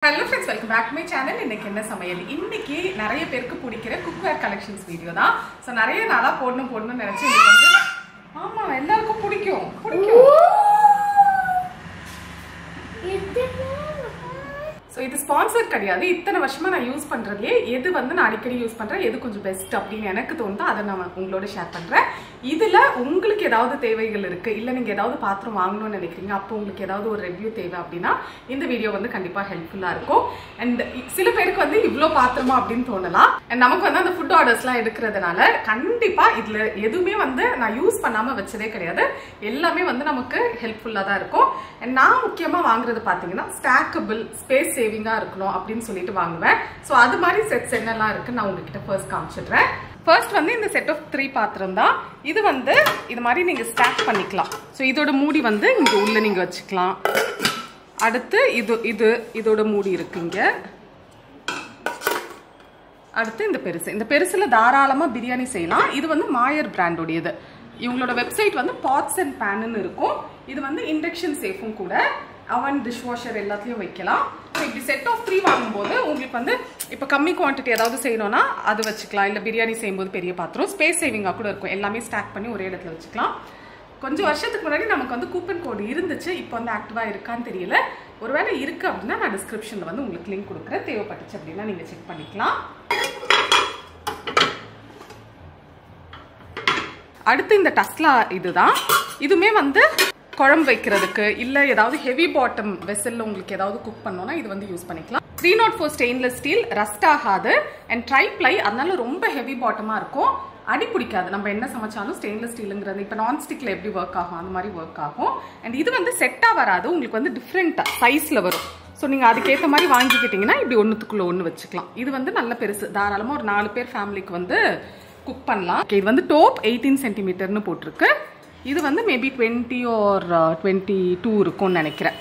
Hello friends welcome back my channel இன்னைக்கு என்ன சமையல் இன்னைக்கு நிறைய பேருக்கு பிடிக்கிற குக்வேர் கலெக்ஷன்ஸ் வீடியோ தான் ஸோ நிறைய நாளா போடணும் போடணும்னு நினைச்சு இன்னைக்கு வந்து ஆமா எல்லாருக்கும் பிடிக்கும் பிடிக்கும் ஸோ இது ஸ்பான்சர் கிடையாது இத்தனை வருஷமா நான் யூஸ் பண்றதுலே எது வந்து நான் அடிக்கடி யூஸ் பண்றேன் எது கொஞ்சம் பெஸ்ட் அப்படின்னு எனக்கு தோணுதோ அதை நான் உங்களோட ஷேர் பண்றேன் இதுல உங்களுக்கு ஏதாவது தேவைகள் இருக்கு இல்ல நீங்க ஏதாவது பாத்திரம் வாங்கணும்னு நினைக்கிறீங்க அப்போ உங்களுக்கு ஏதாவது ஒரு ரிவ்யூ தேவை அப்படின்னா இந்த வீடியோ வந்து கண்டிப்பா ஹெல்ப்ஃபுல்லா இருக்கும் அண்ட் சில பேருக்கு வந்து இவ்வளோ பாத்திரமா அப்படின்னு தோணலாம் அண்ட் நமக்கு வந்து அந்த ஃபுட் ஆர்டர்ஸ்லாம் எடுக்கிறதுனால கண்டிப்பா இதுல எதுவுமே வந்து நான் யூஸ் பண்ணாம வச்சதே கிடையாது எல்லாமே வந்து நமக்கு ஹெல்ப்ஃபுல்லா தான் இருக்கும் அண்ட் நான் முக்கியமா வாங்குறது பாத்தீங்கன்னா ஸ்டாக்கபிள் ஸ்பேஸ் சேவிங்கா இருக்கணும் அப்படின்னு சொல்லிட்டு வாங்குவேன் ஸோ அது மாதிரி செட்ஸ் என்னெல்லாம் இருக்குன்னு நான் உங்ககிட்ட ஃபர்ஸ்ட் காமிச்சிடுறேன் ஃபர்ஸ்ட் வந்து இந்த செட் ஆஃப் த்ரீ பாத்திரம் தான் இது வந்து இது மாதிரி நீங்க ஸ்டாக் பண்ணிக்கலாம் ஸோ இதோட மூடி வந்து இங்க உள்ள நீங்க வச்சுக்கலாம் அடுத்து இது இது இதோட மூடி இருக்குங்க அடுத்து இந்த பெருசு இந்த பெருசுல தாராளமா பிரியாணி செய்யலாம் இது வந்து மாயர் பிராண்டோடையது இவங்களோட வெப்சைட் வந்து பாட்ஸ் அண்ட் பேன்னு இருக்கும் இது வந்து இண்டக்ஷன் சேஃபும் கூட அவன் டிஷ் வாஷர் எல்லாத்துலயும் வைக்கலாம் ஸோ இப்படி செட் ஆஃப் த்ரீ வாங்கும்போது உங்களுக்கு வந்து இப்போ கம்மி குவான்டிட்டி ஏதாவது செய்யணும்னா அது வச்சுக்கலாம் இல்லை பிரியாணி செய்யும்போது பெரிய பாத்திரம் ஸ்பேஸ் சேவிங்காக கூட இருக்கும் எல்லாமே ஸ்டாக் பண்ணி ஒரே இடத்துல வச்சுக்கலாம் கொஞ்சம் வருஷத்துக்கு முன்னாடி நமக்கு வந்து கூப்பன் கோடு இருந்துச்சு இப்போ வந்து ஆக்டிவாக இருக்கான்னு தெரியல ஒருவேளை இருக்கு அப்படின்னா நான் டிஸ்கிரிப்ஷனில் வந்து உங்களுக்கு லிங்க் கொடுக்குறேன் தேவைப்பட்டுச்சு அப்படின்னா நீங்கள் செக் பண்ணிக்கலாம் அடுத்து இந்த டஸ்லா இதுதான் இதுவுமே வந்து குழம்பு வைக்கிறதுக்கு இல்லை ஏதாவது ஹெவி பாட்டம் வெசல்ல உங்களுக்கு ஏதாவது குக் பண்ணோம்னா இது வந்து யூஸ் பண்ணிக்கலாம் three nought four stainless steel rust ஆகாது அண்ட் ட்ரை ப்ளை அதனால ரொம்ப ஹெவி பாட்டமாக இருக்கும் அடி பிடிக்காது நம்ம என்ன சமைச்சாலும் ஸ்டெயின்லெஸ் ஸ்டீலுங்கிறது இப்போ நான்ஸ்டிக்ல எப்படி ஒர்க் ஆகும் அந்த மாதிரி ஒர்க் ஆகும் அண்ட் இது வந்து செட்டாக வராது உங்களுக்கு வந்து டிஃப்ரெண்ட்டாக சைஸில் வரும் ஸோ நீங்கள் அதுக்கேற்ற மாதிரி வாங்கிக்கிட்டிங்கன்னா இப்படி ஒன்றுத்துக்குள்ளே ஒன்று வச்சுக்கலாம் இது வந்து நல்ல பெருசு தாராளமாக ஒரு நாலு பேர் ஃபேமிலிக்கு வந்து குக் பண்ணலாம் Okay, இது வந்து டோப் எயிட்டீன் சென்டிமீட்டர்னு போட்டிருக்கு இது வந்து maybe twenty or twenty two இருக்கும்னு நினைக்கிறேன்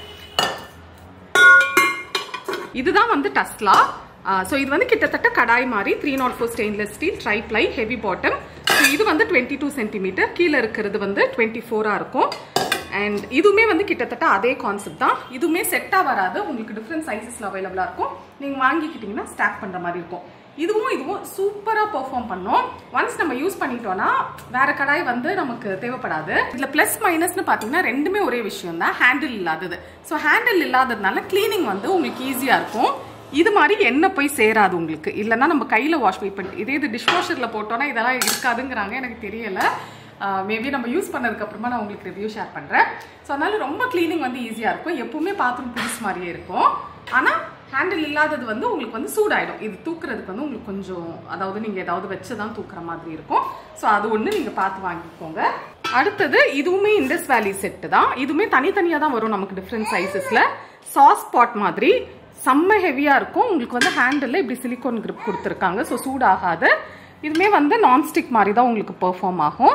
இதுதான் வந்து டஸ்லா ஸோ இது வந்து கிட்டத்தட்ட கடாய் மாதிரி three nought four stainless steel tri ply heavy bottom so இது வந்து டுவெண்ட்டி டூ சென்டிமீட்டர் கீழே இருக்கிறது வந்து டுவெண்ட்டி ஃபோராக இருக்கும் அண்ட் இதுவுமே வந்து கிட்டத்தட்ட அதே கான்செப்ட் தான் இதுவுமே செட்டாக வராது உங்களுக்கு டிஃப்ரெண்ட் சைஸஸில் அவைலபிளாக இருக்கும் நீங்கள் வாங்கிக்கிட்டிங்கன்னா ஸ்டாக் பண்ணுற மாதிரி இருக்கும் இதுவும் இதுவும் சூப்பராக பெர்ஃபார்ம் பண்ணோம் ஒன்ஸ் நம்ம யூஸ் பண்ணிட்டோம்னா வேற கடாய் வந்து நமக்கு தேவைப்படாது இதில் ப்ளஸ் மைனஸ்னு பார்த்தீங்கன்னா ரெண்டுமே ஒரே விஷயம் தான் ஹேண்டில் இல்லாதது ஸோ ஹேண்டில் இல்லாததுனால க்ளீனிங் வந்து உங்களுக்கு ஈஸியாக இருக்கும் இது மாதிரி எண்ணெய் போய் சேராது உங்களுக்கு இல்லைன்னா நம்ம கையில் வாஷ் போய் பண்ணி இதே இது டிஷ் வாஷரில் போட்டோன்னா இதெல்லாம் இருக்காதுங்கிறாங்க எனக்கு தெரியலை மேபி நம்ம யூஸ் பண்ணதுக்கு அப்புறமா நான் உங்களுக்கு ரிவ்யூ ஷேர் பண்ணுறேன் ஸோ அதனால ரொம்ப க்ளீனிங் வந்து ஈஸியாக இருக்கும் எப்பவுமே பாத்திரம் புதுசு மாதிரியே இருக்கும் ஆனால் ஹேண்டில் இல்லாதது வந்து உங்களுக்கு வந்து சூடாயிடும் இது தூக்குறதுக்கு வந்து உங்களுக்கு கொஞ்சம் அதாவது நீங்கள் ஏதாவது வச்சு தான் தூக்குற மாதிரி இருக்கும் ஸோ அது ஒன்று நீங்கள் பார்த்து வாங்கிக்கோங்க அடுத்தது இதுவுமே இண்டஸ் வேலி செட்டு தான் இதுவுமே தனித்தனியாக தான் வரும் நமக்கு டிஃப்ரெண்ட் சைஸஸில் சாஸ் பாட் மாதிரி செம்ம ஹெவியாக இருக்கும் உங்களுக்கு வந்து ஹேண்டில் இப்படி சிலிக்கான் grip கொடுத்துருக்காங்க ஸோ சூடாகாது இதுவுமே வந்து நான்ஸ்டிக் மாதிரி தான் உங்களுக்கு பெர்ஃபார்ம் ஆகும்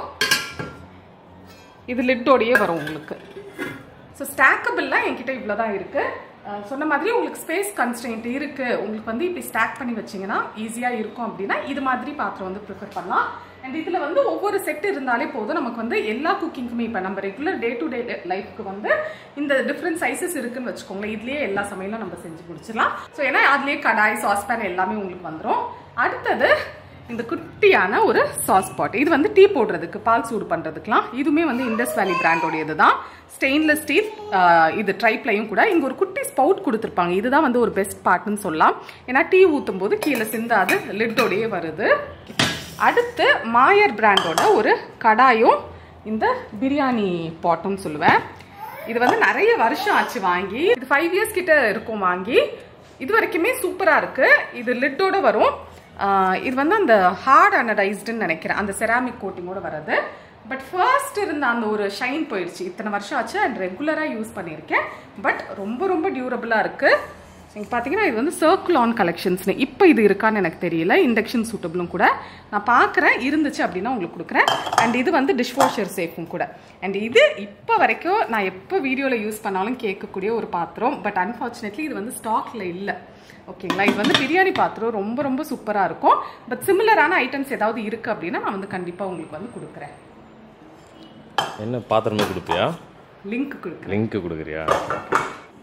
இது லிட்டோடையே வரும் உங்களுக்கு ஸோ ஸ்டாக்கபிள்லாம் என்கிட்ட இவ்வளோ தான் இருக்குது சொன்ன மாதிரி உங்களுக்கு ஸ்பேஸ் கன்ஸ்டன்ட் இருக்குது உங்களுக்கு வந்து இப்படி ஸ்டாக் பண்ணி வச்சிங்கன்னா ஈஸியாக இருக்கும் அப்படின்னா இது மாதிரி பாத்திரம் வந்து ப்ரிஃபர் பண்ணலாம் அண்ட் இதில் வந்து ஒவ்வொரு செட் இருந்தாலே போதும் நமக்கு வந்து எல்லா குக்கிங்க்குமே இப்போ நம்ம ரெகுலர் டே டு டே லைஃப்க்கு வந்து இந்த டிஃப்ரெண்ட் சைஸஸ் இருக்குன்னு வச்சுக்கோங்களேன் இதுலேயே எல்லா சமையலும் நம்ம செஞ்சு முடிச்சிடலாம் ஸோ ஏன்னா அதுலேயே கடாய் சாஸ்பேன் எல்லாமே உங்களுக்கு வந்துடும் அடுத்தது இந்த குட்டியான ஒரு சாஸ் பாட் இது வந்து டீ போடுறதுக்கு பால் சூடு பண்ணுறதுக்குலாம் இதுவுமே வந்து இண்டஸ் வேலி பிராண்டோடையது தான் ஸ்டெயின்லெஸ் ஸ்டீல் இது ட்ரைப்லையும் கூட இங்கே ஒரு குட்டி ஸ்பவுட் கொடுத்துருப்பாங்க இதுதான் வந்து ஒரு பெஸ்ட் பார்ட்னு சொல்லலாம் ஏன்னா டீ ஊற்றும் போது கீழே சிந்தாது லிட்டோடையே வருது அடுத்து மாயர் பிராண்டோட ஒரு கடாயும் இந்த பிரியாணி பாட்டும் சொல்லுவேன் இது வந்து நிறைய வருஷம் ஆச்சு வாங்கி இது ஃபைவ் இயர்ஸ் கிட்ட இருக்கும் வாங்கி இது வரைக்குமே சூப்பராக இருக்கு இது லிட்டோட வரும் ஆஹ் இது வந்து அந்த ஹார்ட் அனடைஸ்டுன்னு நினைக்கிறேன் அந்த செராமிக் கோட்டிங்கோட வர்றது பட் ஃபர்ஸ்ட் இருந்த அந்த ஒரு ஷைன் போயிடுச்சு இத்தனை வருஷம் ஆச்சு அண்ட் ரெகுலராக யூஸ் பண்ணியிருக்கேன் பட் ரொம்ப ரொம்ப டியூரபிளாக இருக்குது நீங்கள் பார்த்தீங்கன்னா இது வந்து சர்க்கிள் ஆன் கலெக்ஷன்ஸ்னு இப்போ இது இருக்கான்னு எனக்கு தெரியல இண்டக்ஷன் சூட்டபிளும் கூட நான் பார்க்குறேன் இருந்துச்சு அப்படின்னா உங்களுக்கு கொடுக்குறேன் அண்ட் இது வந்து டிஷ் வாஷர் சேஃபும் கூட அண்ட் இது இப்போ வரைக்கும் நான் எப்போ வீடியோவில் யூஸ் பண்ணாலும் கேட்கக்கூடிய ஒரு பாத்திரம் பட் அன்ஃபார்ச்சுனேட்லி இது வந்து ஸ்டாக்ல இல்லை ஓகேங்களா இது வந்து பிரியாணி பாத்திரம் ரொம்ப ரொம்ப சூப்பராக இருக்கும் பட் சிமிலரான ஐட்டம்ஸ் ஏதாவது இருக்குது அப்படின்னா நான் வந்து கண்டிப்பாக உங்களுக்கு வந்து கொடுக்குறேன் என்ன பாத்திரமே கொடுப்பியா லிங்க் கொடுக்குறேன் லிங்க் கொடுக்குறியா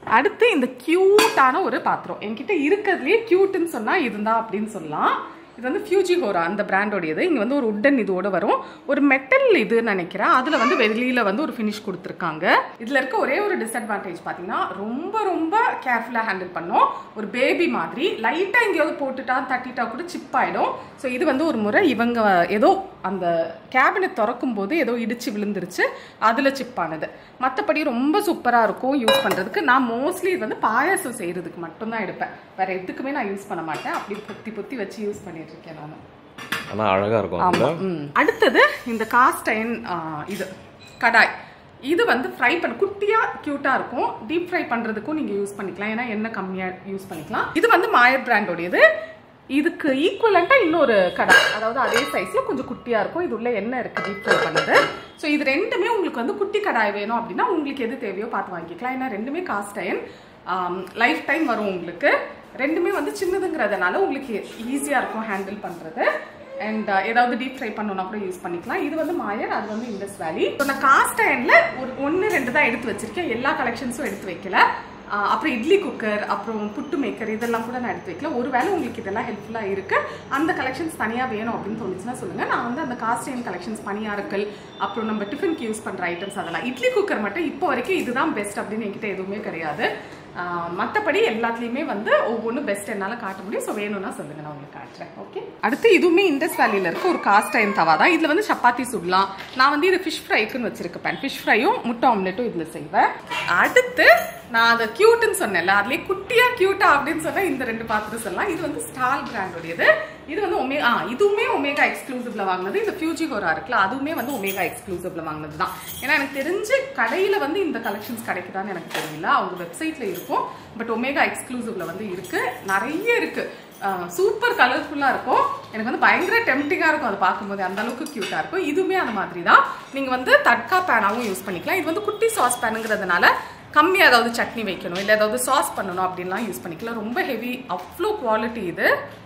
அடுத்து இந்த கியூட்டான ஒரு பாத்திரம் என்கிட்ட இருக்கிறதுலே கியூட்டுன்னு சொன்னா இதுதான் அப்படின்னு சொல்லலாம் இது வந்து ஃபியூஜி ஹோரா அந்த பிராண்டோடையது இங்கே வந்து ஒரு உட்டன் இதோட வரும் ஒரு மெட்டல் இதுன்னு நினைக்கிறேன் அதில் வந்து வெளியில் வந்து ஒரு ஃபினிஷ் கொடுத்துருக்காங்க இதில் இருக்க ஒரே ஒரு டிஸ்அட்வான்டேஜ் பார்த்தீங்கன்னா ரொம்ப ரொம்ப கேர்ஃபுல்லாக ஹேண்டில் பண்ணோம் ஒரு பேபி மாதிரி லைட்டாக எங்கேயாவது போட்டுட்டா தட்டிட்டா கூட சிப் ஆகிடும் ஸோ இது வந்து ஒரு முறை இவங்க ஏதோ அந்த கேபினட் திறக்கும் போது ஏதோ இடிச்சு விழுந்துருச்சு அதில் சிப் ஆனது மற்றபடி ரொம்ப சூப்பராக இருக்கும் யூஸ் பண்ணுறதுக்கு நான் மோஸ்ட்லி இது வந்து பாயாசம் செய்கிறதுக்கு மட்டும்தான் எடுப்பேன் வேறு எதுக்குமே நான் யூஸ் பண்ண மாட்டேன் அப்படி புத்தி புத்தி வச்சு யூஸ் பண்ணிட்டு இருக்கேன் நான் ஆனா அழகா இருக்கும் அதுல ம். அடுத்தது இந்த காஸ்ட் அயன் இது கடாய் இது வந்து ஃப்ரை பண்ண குட்டியா கியூட்டா இருக்கும் டீப் ஃப்ரை பண்றதுக்கும் நீங்க யூஸ் பண்ணிக்கலாம் ஏன்னா எண்ணெய் கம்மியா யூஸ் பண்ணிக்கலாம் இது வந்து மாயர் பிராண்டோடையது இதுக்கு ஈக்குவலண்டா இன்னொரு கடாய் அதாவது அதே சைஸ்ல கொஞ்சம் குட்டியா இருக்கும் இது உள்ள எண்ணெய் இருக்கு டீப் ஃப்ரை பண்ணது ஸோ இது ரெண்டுமே உங்களுக்கு வந்து குட்டி கடாய் வேணும் அப்படின்னா உங்களுக்கு எது தேவையோ பார்த்து வாங்கிக்கலாம் ஏன்னா ரெண்டுமே காஸ்ட் அயன் லைஃப் டைம் வரும் உங்களுக்கு ரெண்டுமே வந்து சின்னதுங்கிறதுனால உங்களுக்கு ஈஸியாக இருக்கும் ஹேண்டில் பண்ணுறது அண்ட் ஏதாவது டீப் ஃப்ரை பண்ணணும்னா கூட யூஸ் பண்ணிக்கலாம் இது வந்து மாயர் அது வந்து இண்டஸ் வேலி ஸோ நான் காஸ்ட் அயனில் ஒரு ஒன்று ரெண்டு தான் எடுத்து வச்சிருக்கேன் எல்லா கலெக்ஷன்ஸும் எடுத்து வைக்கல ஆஹ் அப்புறம் இட்லி குக்கர் அப்புறம் புட்டு மேக்கர் இதெல்லாம் கூட நான் எடுத்து வைக்கல ஒருவேளை உங்களுக்கு இதெல்லாம் ஹெல்ப்ஃபுல்லாக இருக்கு அந்த கலெக்ஷன்ஸ் தனியாக வேணும் அப்படின்னு தோணுச்சுன்னா சொல்லுங்க நான் வந்து அந்த காஸ்ட் அயன் கலெக்ஷன்ஸ் பணியாரக்கல் அப்புறம் நம்ம டிஃபனுக்கு யூஸ் பண்ணுற ஐட்டம்ஸ் அதெல்லாம் இட்லி குக்கர் மட்டும் இப்போ வரைக்கும் இதுதான் பெஸ்ட் அப்படின்னு என்கிட்ட எதுவுமே கிடையாது மற்றபடி எல்லாத்துலேயுமே வந்து ஒவ்வொன்றும் பெஸ்ட் என்னால் காட்ட முடியும் ஸோ வேணும்னா சொல்லுங்க நான் உங்களுக்கு காட்டுறேன் ஓகே அடுத்து இதுவுமே இண்டஸ் வேலியில் இருக்க ஒரு காஸ்ட் அயன் தவா தான் இதில் வந்து சப்பாத்தி சுடலாம் நான் வந்து இது ஃபிஷ் ஃப்ரைக்குன்னு வச்சிருக்கேன் ஃபிஷ் ஃப்ரையும் முட்டை ஆம்லெட்டும் இதில் செய்வேன் அடுத்து நான் அதை கியூட்னு சொன்னேன்ல அதுலேயே குட்டியா கியூட்டா அப்படின்னு சொன்னா இந்த ரெண்டு பாத்திரம் சொல்லலாம் இது வந்து ஸ்டால் பிராண்டோடையது இது வந்து ஒமே ஆ இதுவுமே ஒமேகா எக்ஸ்க்ளூசிவ்ல வாங்கினது இந்த ஃபியூஜி ஹோரா இருக்குல்ல அதுவுமே வந்து ஒமேகா எக்ஸ்க்ளூசிவ்ல வாங்கினது தான் ஏன்னா எனக்கு தெரிஞ்சு கடையில வந்து இந்த கலெக்ஷன்ஸ் கிடைக்குதான்னு எனக்கு தெரியல அவங்க வெப்சைட்ல இருக்கும் பட் ஒமேகா எக்ஸ்க்ளூசிவ்ல வந்து இருக்கு நிறைய இருக்கு சூப்பர் கலர்ஃபுல்லாக இருக்கும் எனக்கு வந்து பயங்கர டெம்டிங்காக இருக்கும் அதை பார்க்கும்போது அந்த அளவுக்கு க்யூட்டாக இருக்கும் இதுவுமே அந்த மாதிரி தான் நீங்கள் வந்து தட்கா பேனாவும் யூஸ் பண்ணிக்கலாம் இது வந்து குட்டி சாஸ் பேனுங்கிறதுனால கம்மியாக ஏதாவது சட்னி வைக்கணும் இல்லை ஏதாவது சாஸ் பண்ணணும் அப்படின்லாம் யூஸ் பண்ணிக்கலாம் ரொம்ப ஹெவி அவ்வளோ குவாலிட்டி இது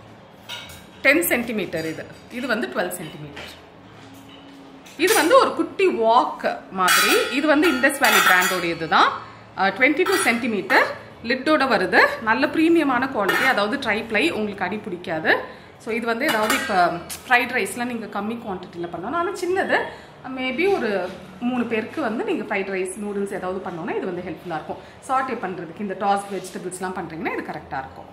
டென் சென்டிமீட்டர் இது இது வந்து டுவெல் சென்டிமீட்டர் இது வந்து ஒரு குட்டி வாக் மாதிரி இது வந்து இண்டஸ் வேலி பிராண்டோடையது தான் டுவெண்ட்டி டூ சென்டிமீட்டர் லிட்டோட வருது நல்ல ப்ரீமியமான குவாலிட்டி அதாவது ட்ரை ப்ளை உங்களுக்கு அடி பிடிக்காது ஸோ இது வந்து ஏதாவது இப்போ ஃப்ரைட் ரைஸ்லாம் நீங்கள் கம்மி குவான்டிட்டியில் பண்ணணும் ஆனால் சின்னது மேபி ஒரு மூணு பேருக்கு வந்து நீங்கள் ஃப்ரைட் ரைஸ் நூடுல்ஸ் ஏதாவது பண்ணோன்னா இது வந்து ஹெல்ப்ஃபுல்லாக இருக்கும் சாட்டே பண்ணுறதுக்கு இந்த டாஸ் வெஜிடபிள்ஸ்லாம் பண்ணுறீங்கன்னா இது கரெக்டாக இருக்கும்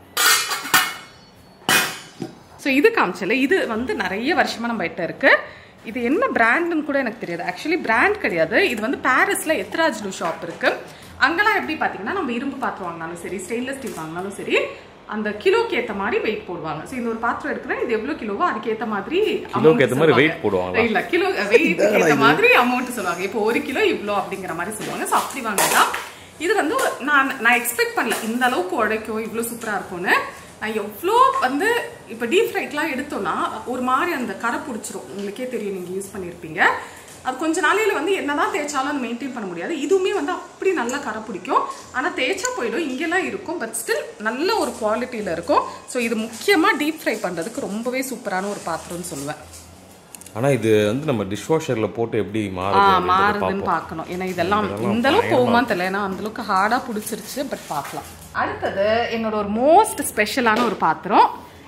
ஸோ இது காமிச்சல இது வந்து நிறைய வருஷமா நம்ம கிட்ட இருக்கு இது என்ன பிராண்டுன்னு கூட எனக்கு தெரியாது ஆக்சுவலி பிராண்ட் கிடையாது இது வந்து பாரிஸ்ல எத்ராஜ்லு ஷாப் இருக்கு அங்கெல்லாம் எப்படி பார்த்தீங்கன்னா நம்ம இரும்பு பாத்திரம் வாங்கினாலும் சரி ஸ்டெயின்லெஸ் ஸ்டீல் வாங்கினாலும் சரி அந்த கிலோக்கு ஏற்ற மாதிரி வெயிட் போடுவாங்க ஸோ இந்த ஒரு பாத்திரம் எடுக்கிறேன் இது எவ்வளோ கிலோவோ அதுக்கு ஏற்ற மாதிரி கிலோக்கு ஏத்த மாதிரி amount weight போடுவாங்களா? இல்ல கிலோ வெயிட் ஏற்ற மாதிரி அமௌண்ட் சொல்லுவாங்க இப்போ ஒரு கிலோ இவ்வளோ அப்படிங்கிற மாதிரி சொல்லுவாங்க ஸோ அப்படி வாங்கலாம் இது வந்து நான் நான் எக்ஸ்பெக்ட் பண்ணல இந்த அளவுக்கு உடைக்கும் இவ்வளோ சூப்பராக இருக்கும்னு நான் எவ்வளோ வந்து இப்போ டீப் ஃப்ரைட்லாம் எடுத்தோம்னா ஒரு மாதிரி அந்த கரை பிடிச்சிரும் உங்களுக்கே தெரியும் நீங்கள் யூஸ் பண்ணியிருப்பீங்க அது கொஞ்ச நாளையில வந்து என்னதான் தேய்ச்சாலும் அது மெயின்டைன் பண்ண முடியாது இதுவுமே வந்து அப்படி நல்லா கரை பிடிக்கும் ஆனால் தேய்ச்சா போயிடும் இங்கெல்லாம் இருக்கும் பட் ஸ்டில் நல்ல ஒரு குவாலிட்டியில் இருக்கும் ஸோ இது முக்கியமாக டீப் ஃப்ரை பண்ணுறதுக்கு ரொம்பவே சூப்பரான ஒரு பாத்திரம்னு சொல்லுவேன் ஆனா இது வந்து நம்ம டிஷ் வாஷர்ல போட்டு எப்படி ஆ மாறுது அப்படின்றத மாறுதுன்னு பார்ப்போம் பார்க்கணும் ஏன்னா இதெல்லாம் இந்த அளவுக்கு போகுமான்னு தெரியல ஏன்னா அந்த அளவுக்கு ஹார்டா பிடிச்சிருச்சு பட் பார்க்கலாம் அடுத்தது என்னோட ஒரு மோஸ்ட் ஸ்பெஷலான ஒரு பாத்திரம்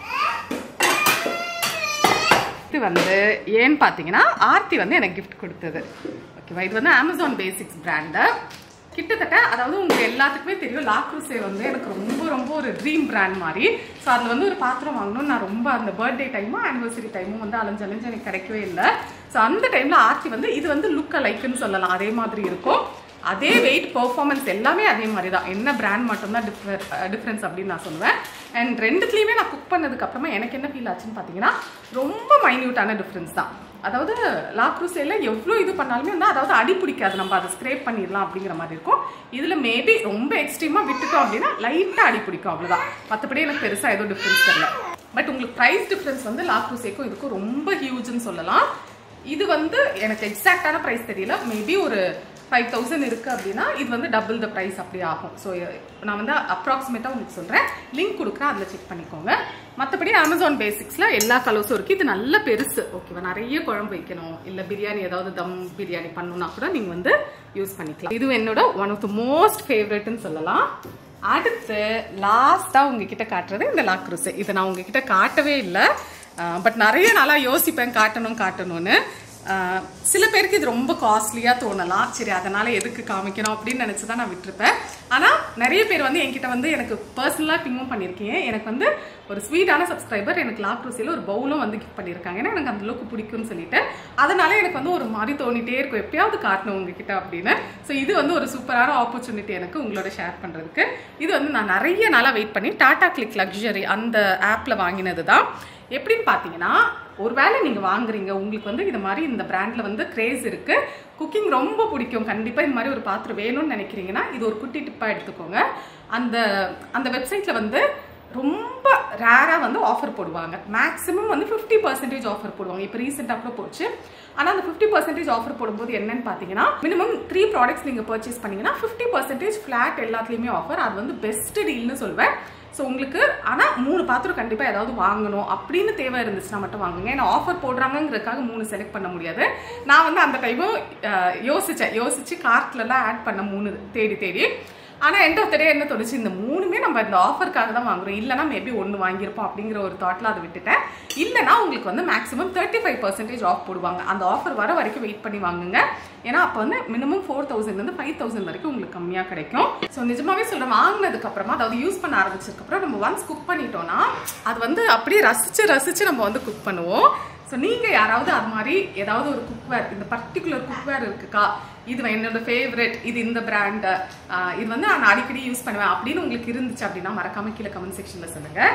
இது வந்து ஏன்னு பார்த்தீங்கன்னா ஆர்த்தி வந்து எனக்கு gift கொடுத்தது ஓகேவா இது வந்து அமேசான் பேசிக்ஸ் பிராண்டு கிட்டத்தட்ட அதாவது உங்களுக்கு எல்லாத்துக்குமே தெரியும் லாக்ரூசே வந்து எனக்கு ரொம்ப ரொம்ப ஒரு ட்ரீம் பிராண்ட் மாதிரி ஸோ அதில் வந்து ஒரு பாத்திரம் வாங்கணும்னு நான் ரொம்ப அந்த பர்த்டே டைமும் ஆனிவர்சரி டைமும் வந்து அலைஞ்சு அலைஞ்சு எனக்கு கிடைக்கவே இல்லை ஸோ அந்த டைமில் ஆர்த்தி வந்து இது வந்து லுக் லைக்குன்னு சொல்லலாம் அதே மாதிரி இருக்கும் அதே வெயிட் பெர்ஃபார்மன்ஸ் எல்லாமே அதே மாதிரி தான் என்ன பிராண்ட் மட்டும்தான் டிஃபர் டிஃப்ரென்ஸ் அப்படின்னு நான் சொல்லுவேன் அண்ட் ரெண்டுத்துலேயுமே நான் குக் பண்ணதுக்கு அப்புறமா எனக்கு என்ன ஃபீல் ஆச்சுன்னு பார்த்தீங்கன்னா ரொம்ப மைன்யூட்டான டிஃப்ரென்ஸ் தான் அதாவது லாக்ரூசேல எவ்வளோ இது பண்ணாலுமே வந்து அதாவது அடி பிடிக்காது நம்ம அதை ஸ்க்ரேப் பண்ணிடலாம் அப்படிங்கிற மாதிரி இருக்கும் இதில் மேபி ரொம்ப எக்ஸ்ட்ரீமாக விட்டுட்டோம் அப்படின்னா லைட்டாக அடி பிடிக்கும் அவ்வளோதான் மற்றபடி எனக்கு பெருசாக எதுவும் டிஃப்ரென்ஸ் தெரியல பட் உங்களுக்கு ப்ரைஸ் டிஃப்ரென்ஸ் வந்து லாக்ரூசேக்கும் இதுக்கும் ரொம்ப ஹியூஜ்னு சொல்லலாம் இது வந்து எனக்கு எக்ஸாக்டான ப்ரைஸ் தெரியல மேபி ஒரு ஃபைவ் தௌசண்ட் இருக்குது அப்படின்னா இது வந்து டபுள் த ப்ரைஸ் அப்படி ஆகும் ஸோ நான் வந்து அப்ராக்சிமேட்டாக உங்களுக்கு சொல்கிறேன் லிங்க் கொடுக்குறேன் அதில் செக் பண்ணிக்கோங்க மற்றபடி அமேசான் பேசிக்ஸில் எல்லா கலர்ஸும் இருக்குது இது நல்ல பெருசு ஓகேவா நிறைய குழம்பு வைக்கணும் இல்லை பிரியாணி ஏதாவது தம் பிரியாணி பண்ணணும்னா கூட நீங்கள் வந்து யூஸ் பண்ணிக்கலாம் இது என்னோட ஒன் ஆஃப் த மோஸ்ட் ஃபேவரட்னு சொல்லலாம் அடுத்து லாஸ்ட்டாக உங்ககிட்ட காட்டுறது இந்த லாக்ரூஸ் இதை நான் உங்ககிட்ட காட்டவே இல்லை பட் நிறைய நாளாக யோசிப்பேன் காட்டணும் காட்டணும்னு ஆஹ் சில பேருக்கு இது ரொம்ப காஸ்ட்லியாக தோணலாம் சரி அதனால எதுக்கு காமிக்கணும் அப்படின்னு நினச்சி தான் நான் விட்டுருப்பேன் ஆனால் நிறைய பேர் வந்து என்கிட்ட வந்து எனக்கு பர்சனலாக பிங்கும் பண்ணியிருக்கீங்க எனக்கு வந்து ஒரு ஸ்வீட்டான சப்ஸ்கிரைபர் எனக்கு லாக் ருசியில் ஒரு பவுலும் வந்து கிஃப்ட் பண்ணியிருக்காங்க ஏன்னா எனக்கு அந்த அளவுக்கு பிடிக்கும்னு சொல்லிட்டு அதனால எனக்கு வந்து ஒரு மாதிரி தோணிட்டே இருக்கும் எப்பயாவது காட்டணும் உங்ககிட்ட அப்படின்னு ஸோ இது வந்து ஒரு சூப்பரான ஆப்பர்ச்சுனிட்டி எனக்கு உங்களோட ஷேர் பண்ணுறதுக்கு இது வந்து நான் நிறைய நாளாக வெயிட் பண்ணி டாடா கிளிக் லக்ஸரி அந்த ஆப்பில் வாங்கினது தான் எப்படின்னு பார்த்தீங்கன்னா ஒருவேளை நீங்கள் வாங்குறீங்க உங்களுக்கு வந்து இது மாதிரி இந்த பிராண்டில் வந்து கிரேஸ் இருக்கு குக்கிங் ரொம்ப பிடிக்கும் கண்டிப்பாக இந்த மாதிரி ஒரு பாத்திரம் வேணும்னு நினைக்கிறீங்கன்னா இது ஒரு குட்டி டிப்பாக எடுத்துக்கோங்க அந்த அந்த வெப்சைட்டில் வந்து ரொம்ப ரேராக வந்து ஆஃபர் போடுவாங்க மேக்ஸிமம் வந்து ஃபிஃப்டி பர்சன்டேஜ் ஆஃபர் போடுவாங்க இப்போ ரீசெண்டாக கூட போச்சு ஆனால் அந்த ஃபிஃப்டி பர்சன்டேஜ் ஆஃபர் போடும்போது என்னன்னு பார்த்தீங்கன்னா மினிமம் த்ரீ ப்ராடக்ட்ஸ் நீங்கள் பர்ச்சேஸ் பண்ணீங்கன்னா ஃபிஃப்டி பர்சன்டேஜ் ஃப்ளாட் எல்லாத்துலேயுமே ஆஃபர் அது வந்து பெஸ்ட் டீல்னு சொல்வேன் ஸோ உங்களுக்கு ஆனால் மூணு பாத்திரம் கண்டிப்பாக ஏதாவது வாங்கணும் அப்படின்னு தேவை இருந்துச்சுன்னா மட்டும் வாங்குங்க ஏன்னா ஆஃபர் போடுறாங்கங்கிறதுக்காக மூணு செலக்ட் பண்ண முடியாது நான் வந்து அந்த டைமும் யோசித்தேன் யோசிச்சு கார்ட்லலாம் ஆட் பண்ண மூணு தேடி தேடி ஆனால் எண்ட் ஆஃப் த டே என்ன தோணுச்சு இந்த மூணுமே நம்ம இந்த ஆஃபருக்காக தான் வாங்குறோம் இல்லைனா மேபி ஒன்று வாங்கியிருப்போம் அப்படிங்கிற ஒரு தாட்டில் அதை விட்டுட்டேன் இல்லைனா உங்களுக்கு வந்து maximum thirty five percentage off போடுவாங்க அந்த ஆஃபர் வர வரைக்கும் வெயிட் பண்ணி வாங்குங்க ஏன்னா அப்போ வந்து மினிமம் ஃபோர் தௌசண்ட்லேருந்து ஃபைவ் தௌசண்ட் வரைக்கும் உங்களுக்கு கம்மியாக கிடைக்கும் ஸோ நிஜமாவே சொல்கிறேன் வாங்கினதுக்கு அப்புறமா அதாவது யூஸ் பண்ண ஆரம்பிச்சதுக்கப்புறம் நம்ம ஒன்ஸ் குக் பண்ணிட்டோம்னா அது வந்து அப்படியே ரசிச்சு ரசிச்சு நம்ம வந்து குக் பண்ணுவோம் ஸோ நீங்கள் யாராவது அது மாதிரி ஏதாவது ஒரு குக்வேர் இந்த பர்டிகுலர் குக்வேர் இருக்குக்கா இது என்னோட ஃபேவரட் இது இந்த பிராண்டு இது வந்து நான் அடிக்கடி யூஸ் பண்ணுவேன் அப்படின்னு உங்களுக்கு இருந்துச்சு அப்படின்னா மறக்காம கீழே கமெண்ட் செக்ஷனில் சொல்லுங்கள்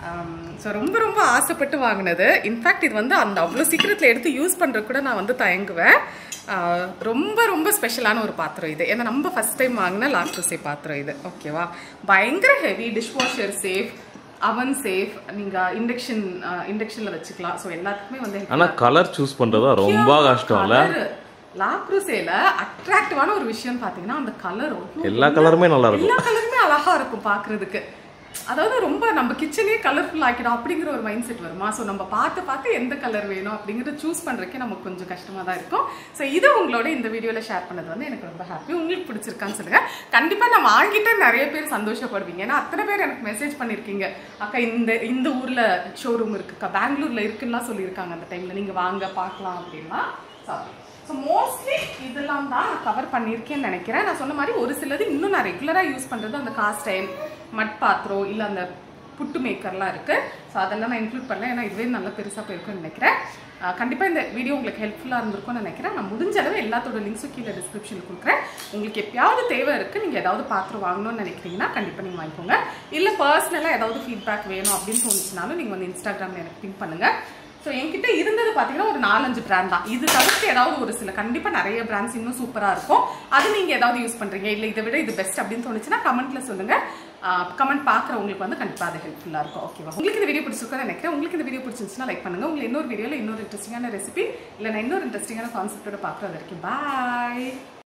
ஸோ ரொம்ப ரொம்ப ஆசைப்பட்டு வாங்கினது இன்ஃபேக்ட் இது வந்து அந்த அவ்வளோ சீக்கிரத்தில் எடுத்து யூஸ் பண்ணுறது கூட நான் வந்து தயங்குவேன் ஆஹ் ரொம்ப ரொம்ப ஸ்பெஷலான ஒரு பாத்திரம் இது ஏன்னா நம்ம ஃபஸ்ட் டைம் வாங்கின லாக்டோசே பாத்திரம் இது ஓகேவா பயங்கர heavy dishwasher safe oven safe நீங்கள் இண்டக்ஷன் இண்டக்ஷனில் வச்சுக்கலாம் ஸோ எல்லாத்துக்குமே வந்து ஆனா கலர் சூஸ் பண்றதா ரொம்ப கஷ்டம்ல லாக்ரூசேல அட்ராக்டிவான ஒரு விஷயம் பார்த்தீங்கன்னா அந்த கலர் எல்லா கலருமே நல்லா இருக்கும் எல்லா கலருமே அழகா இருக்கும் பார்க்கிறதுக்கு அதாவது ரொம்ப நம்ம கிச்சனே கலர்ஃபுல் ஆக்கிடும் அப்படிங்கிற ஒரு மைண்ட் செட் வருமா ஸோ நம்ம பார்த்து பார்த்து எந்த கலர் வேணும் அப்படிங்கிறத சூஸ் பண்ணுறதுக்கே நமக்கு கொஞ்சம் கஷ்டமாக தான் இருக்கும் ஸோ இதை உங்களோட இந்த வீடியோவில் ஷேர் பண்ணது வந்து எனக்கு ரொம்ப ஹாப்பி உங்களுக்கு பிடிச்சிருக்கான்னு சொல்லுங்கள் கண்டிப்பாக நான் வாங்கிட்டு நிறைய பேர் சந்தோஷப்படுவீங்க ஏன்னா அத்தனை பேர் எனக்கு மெசேஜ் பண்ணியிருக்கீங்க அக்கா இந்த இந்த ஊரில் ஷோரூம் இருக்குக்கா பெங்களூரில் இருக்குன்னா சொல்லியிருக்காங்க அந்த டைமில் நீங்கள் வாங்க பார்க்கலாம் அப்படின்னா ஸோ மோஸ்ட்லி இதெல்லாம் தான் நான் கவர் பண்ணியிருக்கேன்னு நினைக்கிறேன் நான் சொன்ன மாதிரி ஒரு சிலது இன்னும் நான் ரெகுலராக யூஸ் பண்ணுறது அந்த காஸ்ட் டைம் மட் பாத்திரம் இல்லை அந்த புட்டு மேக்கர்லாம் இருக்குது ஸோ அதெல்லாம் நான் இன்க்ளூட் பண்ணல ஏன்னா இதுவே நல்லா பெருசாக போயிருக்கும்னு நினைக்கிறேன் கண்டிப்பாக இந்த வீடியோ உங்களுக்கு ஹெல்ப்ஃபுல்லாக இருந்திருக்கும்னு நினைக்கிறேன் நான் முடிஞ்ச அளவு எல்லாத்தோட லிங்க்ஸும் கீழே டிஸ்கிரிப்ஷனில் கொடுக்குறேன் உங்களுக்கு எப்பயாவது தேவை இருக்குது நீங்கள் ஏதாவது பாத்திரம் வாங்கணும்னு நினைக்கிறீங்கன்னா கண்டிப்பாக நீங்கள் வாங்கிக்கோங்க இல்லை பர்சனலாக ஏதாவது ஃபீட்பேக் வேணும் அப்படின்னு தோணுச்சுனாலும் நீங்கள் வந்து இன்ஸ்டாகிராமில் எனக்கு பின் பண்ணுங்கள் ஸோ என்கிட்ட இருந்தது பார்த்தீங்கன்னா ஒரு நாலஞ்சு பிராண்ட் தான் இது தவிர்த்து ஏதாவது ஒரு சில கண்டிப்பாக நிறைய பிராண்ட்ஸ் இன்னும் சூப்பராக இருக்கும் அது நீங்கள் ஏதாவது யூஸ் பண்ணுறீங்க இல்லை இதை விட இது பெஸ்ட் அப்படின்னு தோணுச்சுன்னா கமெண்ட்ல சொல்லுங்கள் கமெண்ட் பார்க்குறவங்களுக்கு வந்து கண்டிப்பாக அது ஹெல்ப்ஃபுல்லாக இருக்கும் ஓகேவா உங்களுக்கு இந்த வீடியோ பிடிச்சிருக்கோன்னு நினைக்கிறேன் உங்களுக்கு இந்த வீடியோ பிடிச்சிருந்துச்சுன்னா லைக் பண்ணுங்கள் உங்களுக்கு இன்னொரு வீடியோவில் இன்னொரு இன்ட்ரெஸ்டிங்கான ரெசிபி இல்லை நான் இன்னொரு இன்ட்ரெஸ்டிங்கான கான்செப்டோட பார்க்குறது வரைக்கும் பாய்